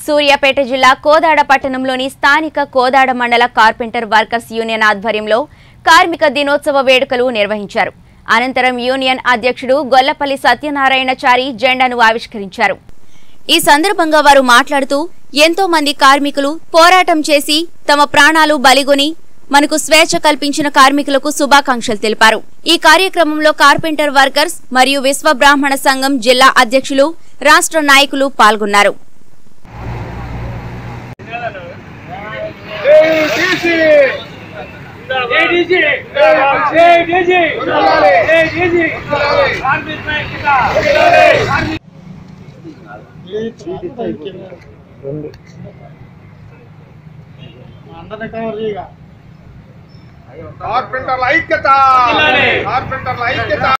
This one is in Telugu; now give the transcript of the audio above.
సూర్యాపేట జిల్లా కోదాడ పట్టణంలోని స్థానిక కోదాడ మండల కార్పెంటర్ వర్కర్స్ యూనియన్ ఆధ్వర్యంలో కార్మిక దినోత్సవ వేడుకలు నిర్వహించారు అనంతరం యూనియన్ అధ్యక్షుడు గొల్లపల్లి సత్యనారాయణచారి జెండాను ఆవిష్కరించారు ఈ సందర్భంగా వారు మాట్లాడుతూ ఎంతో మంది కార్మికులు పోరాటం చేసి తమ ప్రాణాలు బలిగొని మనకు స్వేచ్ఛ కల్పించిన కార్మికులకు శుభాకాంక్షలు తెలిపారు ఈ కార్యక్రమంలో కార్పెంటర్ వర్కర్స్ మరియు విశ్వ బ్రాహ్మణ సంఘం జిల్లా అధ్యక్షులు రాష్ట్ర నాయకులు పాల్గొన్నారు ఏడీజీ ఏడీజీ ఏడీజీ కార్మిక నాయకుడిగా కార్పెంటర్ల ఐక్యత కార్పెంటర్ల ఐక్యత